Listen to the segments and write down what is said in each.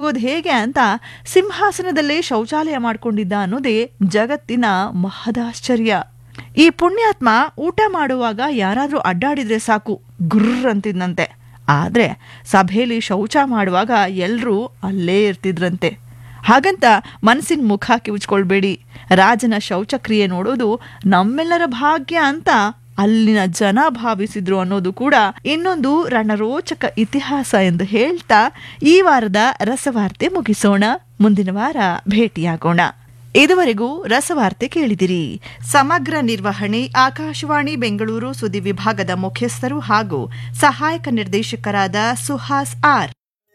ಆಗೋದು ಹೇಗೆ ಅಂತ ಸಿಂಹಾಸನದಲ್ಲೇ ಶೌಚಾಲಯ ಮಾಡ್ಕೊಂಡಿದ್ದ ಅನ್ನೋದೇ ಜಗತ್ತಿನ ಮಹದಾಶ್ಚರ್ಯ ಈ ಪುಣ್ಯಾತ್ಮ ಊಟ ಮಾಡುವಾಗ ಯಾರಾದ್ರೂ ಅಡ್ಡಾಡಿದ್ರೆ ಸಾಕು ಗುರ್ರ್ ಅಂತಿದ್ನಂತೆ ಆದ್ರೆ ಸಭೆಯಲ್ಲಿ ಶೌಚ ಮಾಡುವಾಗ ಎಲ್ರೂ ಅಲ್ಲೇ ಇರ್ತಿದ್ರಂತೆ ಹಾಗಂತ ಮನಸ್ಸಿನ ಮುಖ ಕಿವುಚ್ಕೊಳ್ಬೇಡಿ ರಾಜನ ಶೌಚಕ್ರಿಯೆ ನೋಡೋದು ನಮ್ಮೆಲ್ಲರ ಭಾಗ್ಯ ಅಂತ ಅಲ್ಲಿನ ಜನ ಭಾವಿಸಿದ್ರು ಅನ್ನೋದು ಕೂಡ ಇನ್ನೊಂದು ರಣರೋಚಕ ಇತಿಹಾಸ ಎಂದು ಹೇಳ್ತಾ ಈ ವಾರದ ರಸವಾರ್ತೆ ಮುಗಿಸೋಣ ಮುಂದಿನ ವಾರ ಭೇಟಿಯಾಗೋಣ ಇದುವರೆಗೂ ರಸವಾರ್ತೆ ಕೇಳಿದಿರಿ ಸಮಗ್ರ ನಿರ್ವಹಣೆ ಆಕಾಶವಾಣಿ ಬೆಂಗಳೂರು ಸುದ್ದಿ ವಿಭಾಗದ ಮುಖ್ಯಸ್ಥರು ಹಾಗೂ ಸಹಾಯಕ ನಿರ್ದೇಶಕರಾದ ಸುಹಾಸ್ ಆರ್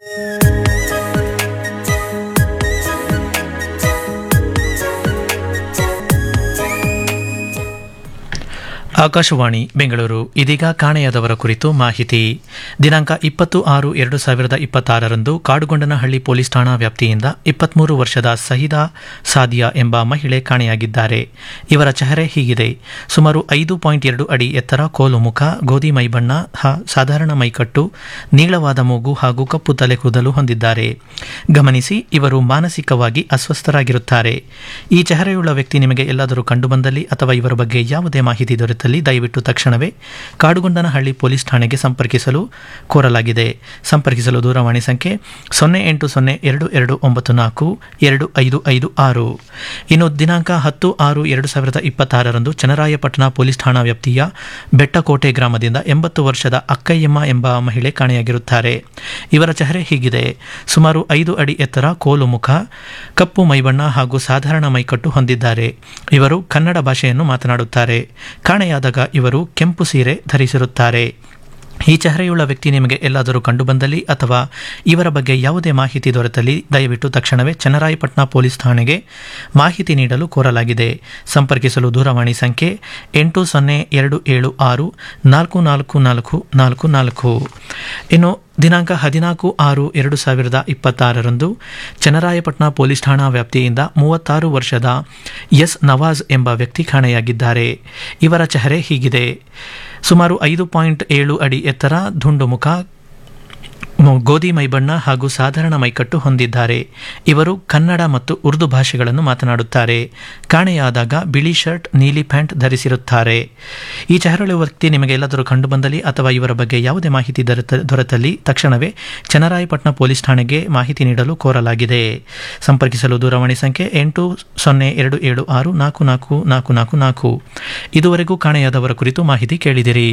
ಆಕಾಶವಾಣಿ ಬೆಂಗಳೂರು ಇದೀಗ ಕಾಣೆಯಾದವರ ಕುರಿತು ಮಾಹಿತಿ ದಿನಾಂಕ ಇಪ್ಪತ್ತು ಆರು ಎರಡು ಸಾವಿರದ ಇಪ್ಪತ್ತಾರರಂದು ಕಾಡುಗೊಂಡನಹಳ್ಳಿ ಪೊಲೀಸ್ ಠಾಣಾ ವ್ಯಾಪ್ತಿಯಿಂದ ಇಪ್ಪತ್ಮೂರು ವರ್ಷದ ಸಹಿದಾ ಸಾದಿಯಾ ಎಂಬ ಮಹಿಳೆ ಕಾಣೆಯಾಗಿದ್ದಾರೆ ಇವರ ಚೆಹರೆ ಹೀಗಿದೆ ಸುಮಾರು ಐದು ಪಾಯಿಂಟ್ ಎರಡು ಅಡಿ ಎತ್ತರ ಕೋಲು ಮುಖ ಗೋಧಿ ಮೈಬಣ್ಣ ಹ ಸಾಧಾರಣ ಮೈಕಟ್ಟು ನೀಳವಾದ ಮೂಗು ಹಾಗೂ ಕಪ್ಪು ತಲೆ ಕೂದಲು ಹೊಂದಿದ್ದಾರೆ ಗಮನಿಸಿ ಇವರು ಮಾನಸಿಕವಾಗಿ ಅಸ್ವಸ್ಥರಾಗಿರುತ್ತಾರೆ ಈ ಚೆಹರೆಯುಳ್ಳ ವ್ಯಕ್ತಿ ನಿಮಗೆ ಎಲ್ಲಾದರೂ ಕಂಡುಬಂದಲ್ಲಿ ಅಥವಾ ಇವರ ಬಗ್ಗೆ ಯಾವುದೇ ಮಾಹಿತಿ ದೊರೆತಲ್ಲಿ ದಯವಿಟ್ಟು ತಕ್ಷಣವೇ ಕಾಡುಗೊಂಡನಹಳ್ಳಿ ಪೊಲೀಸ್ ಠಾಣೆಗೆ ಸಂಪರ್ಕಿಸಲು ಕೋರಲಾಗಿದೆ ಸಂಪರ್ಕಿಸಲು ದೂರವಾಣಿ ಸಂಖ್ಯೆ ಸೊನ್ನೆ ಎಂಟು ಸೊನ್ನೆ ಎರಡು ಎರಡು ಒಂಬತ್ತು ನಾಲ್ಕು ಎರಡು ಐದು ಐದು ಆರು ಇನ್ನು ದಿನಾಂಕ ಹತ್ತು ಆರು ಎರಡು ಸಾವಿರದ ಇಪ್ಪತ್ತಾರರಂದು ಚನ್ನರಾಯಪಟ್ಟಣ ಪೊಲೀಸ್ ಠಾಣಾ ವ್ಯಾಪ್ತಿಯ ಬೆಟ್ಟಕೋಟೆ ಗ್ರಾಮದಿಂದ ಎಂಬತ್ತು ವರ್ಷದ ಅಕ್ಕಯ್ಯಮ್ಮ ಎಂಬ ಮಹಿಳೆ ಕಾಣೆಯಾಗಿರುತ್ತಾರೆ ಇವರ ಚೆಹರೆ ಹೀಗಿದೆ ಸುಮಾರು ಐದು ಅಡಿ ಎತ್ತರ ಕೋಲು ಮುಖ ಕಪ್ಪು ಮೈಬಣ್ಣ ಹಾಗೂ ಸಾಧಾರಣ ಮೈಕಟ್ಟು ಹೊಂದಿದ್ದಾರೆ ಇವರು ಕನ್ನಡ ಭಾಷೆಯನ್ನು ಮಾತನಾಡುತ್ತಾರೆ ಕಾಣೆಯಾದಾಗ ಇವರು ಕೆಂಪು ಸೀರೆ ಧರಿಸಿರುತ್ತಾರೆ ಈ ಚೆಹರೆಯುಳ್ಳ ವ್ಯಕ್ತಿ ನಿಮಗೆ ಎಲ್ಲಾದರೂ ಕಂಡುಬಂದಲ್ಲಿ ಅಥವಾ ಇವರ ಬಗ್ಗೆ ಯಾವುದೇ ಮಾಹಿತಿ ದೊರೆತಲ್ಲಿ ದಯವಿಟ್ಟು ತಕ್ಷಣವೇ ಚನ್ನರಾಯಪಟ್ಟಣ ಪೊಲೀಸ್ ಠಾಣೆಗೆ ಮಾಹಿತಿ ನೀಡಲು ಕೋರಲಾಗಿದೆ ಸಂಪರ್ಕಿಸಲು ದೂರವಾಣಿ ಸಂಖ್ಯೆ ಎಂಟು ಸೊನ್ನೆ ಎರಡು ಏಳು ಆರು ನಾಲ್ಕು ನಾಲ್ಕು ನಾಲ್ಕು ನಾಲ್ಕು ನಾಲ್ಕು ಇನ್ನು ದಿನಾಂಕ ಹದಿನಾಲ್ಕು ಆರು ಎರಡು ಸಾವಿರದ ಇಪ್ಪತ್ತಾರರಂದು ಚನ್ನರಾಯಪಟ್ಟಣ ಪೊಲೀಸ್ ಠಾಣಾ ವ್ಯಾಪ್ತಿಯಿಂದ ಮೂವತ್ತಾರು ವರ್ಷದ ಎಸ್ ನವಾಜ್ ಎಂಬ ವ್ಯಕ್ತಿ ಕಾಣೆಯಾಗಿದ್ದಾರೆ ಇವರ ಚೆಹರೆ ಹೀಗಿದೆ ಸುಮಾರು ಐದು ಪಾಯಿಂಟ್ ಏಳು ಅಡಿ ಎತ್ತರ ದುಂಡು ಮುಖ ಗೋಧಿ ಮೈಬಣ್ಣ ಹಾಗೂ ಸಾಧಾರಣ ಮೈಕಟ್ಟು ಹೊಂದಿದ್ದಾರೆ ಇವರು ಕನ್ನಡ ಮತ್ತು ಉರ್ದು ಭಾಷೆಗಳನ್ನು ಮಾತನಾಡುತ್ತಾರೆ ಕಾಣೆಯಾದಾಗ ಬಿಳಿ ಶರ್ಟ್ ನೀಲಿ ಪ್ಯಾಂಟ್ ಧರಿಸಿರುತ್ತಾರೆ ಈ ಚಹರಳು ವ್ಯಕ್ತಿ ನಿಮಗೆ ಎಲ್ಲಾದರೂ ಕಂಡುಬಂದಲ್ಲಿ ಅಥವಾ ಇವರ ಬಗ್ಗೆ ಯಾವುದೇ ಮಾಹಿತಿ ದೊರೆತ ದೊರೆತಲ್ಲಿ ತಕ್ಷಣವೇ ಚನ್ನರಾಯಪಟ್ಟಣ ಪೊಲೀಸ್ ಠಾಣೆಗೆ ಮಾಹಿತಿ ನೀಡಲು ಕೋರಲಾಗಿದೆ ಸಂಪರ್ಕಿಸಲು ದೂರವಾಣಿ ಸಂಖ್ಯೆ ಎಂಟು ಸೊನ್ನೆ ಎರಡು ಏಳು ಆರು ನಾಲ್ಕು ನಾಲ್ಕು ನಾಲ್ಕು ನಾಲ್ಕು ನಾಲ್ಕು ಇದುವರೆಗೂ ಕಾಣೆಯಾದವರ ಕುರಿತು ಮಾಹಿತಿ ಕೇಳಿದಿರಿ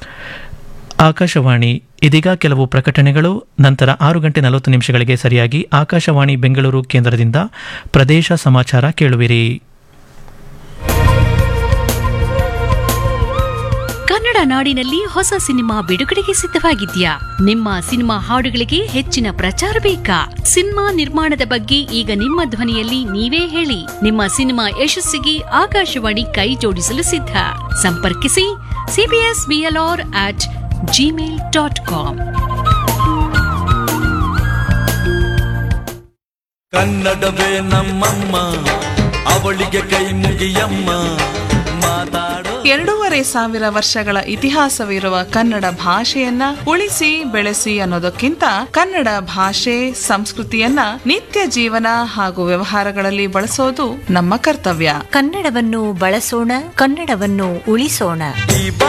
ಆಕಾಶವಾಣಿ ಇದೀಗ ಕೆಲವು ಪ್ರಕಟಣೆಗಳು ನಂತರ ಆರು ಗಂಟೆ ನಲವತ್ತು ನಿಮಿಷಗಳಿಗೆ ಸರಿಯಾಗಿ ಆಕಾಶವಾಣಿ ಬೆಂಗಳೂರು ಕೇಂದ್ರದಿಂದ ಪ್ರದೇಶ ಸಮಾಚಾರ ಕೇಳುವಿರಿ ಕನ್ನಡ ನಾಡಿನಲ್ಲಿ ಹೊಸ ಸಿನಿಮಾ ಬಿಡುಗಡೆಗೆ ಸಿದ್ಧವಾಗಿದ್ಯಾ ನಿಮ್ಮ ಸಿನಿಮಾ ಹಾಡುಗಳಿಗೆ ಹೆಚ್ಚಿನ ಪ್ರಚಾರ ಬೇಕಾ ಸಿನಿಮಾ ನಿರ್ಮಾಣದ ಬಗ್ಗೆ ಈಗ ನಿಮ್ಮ ಧ್ವನಿಯಲ್ಲಿ ನೀವೇ ಹೇಳಿ ನಿಮ್ಮ ಸಿನಿಮಾ ಯಶಸ್ಸಿಗೆ ಆಕಾಶವಾಣಿ ಕೈ ಜೋಡಿಸಲು ಸಿದ್ಧ ಸಂಪರ್ಕಿಸಿ CBS BLR at Gmail dot com ಕನ್ನಡವೇ ನಮ್ಮಮ್ಮ ಅವಳಿಗೆ ಕೈ ಮುಗಿಯಮ್ಮ ಮಾತಾಡೋ ಎರಡೂವರೆ ಸಾವಿರ ವರ್ಷಗಳ ಇತಿಹಾಸವಿರುವ ಕನ್ನಡ ಭಾಷೆಯನ್ನ ಉಳಿಸಿ ಬೆಳೆಸಿ ಅನ್ನೋದಕ್ಕಿಂತ ಕನ್ನಡ ಭಾಷೆ ಸಂಸ್ಕೃತಿಯನ್ನ ನಿತ್ಯ ಜೀವನ ಹಾಗೂ ವ್ಯವಹಾರಗಳಲ್ಲಿ ಬಳಸೋದು ನಮ್ಮ ಕರ್ತವ್ಯ ಕನ್ನಡವನ್ನು ಬಳಸೋಣ ಕನ್ನಡವನ್ನು ಉಳಿಸೋಣ ಈ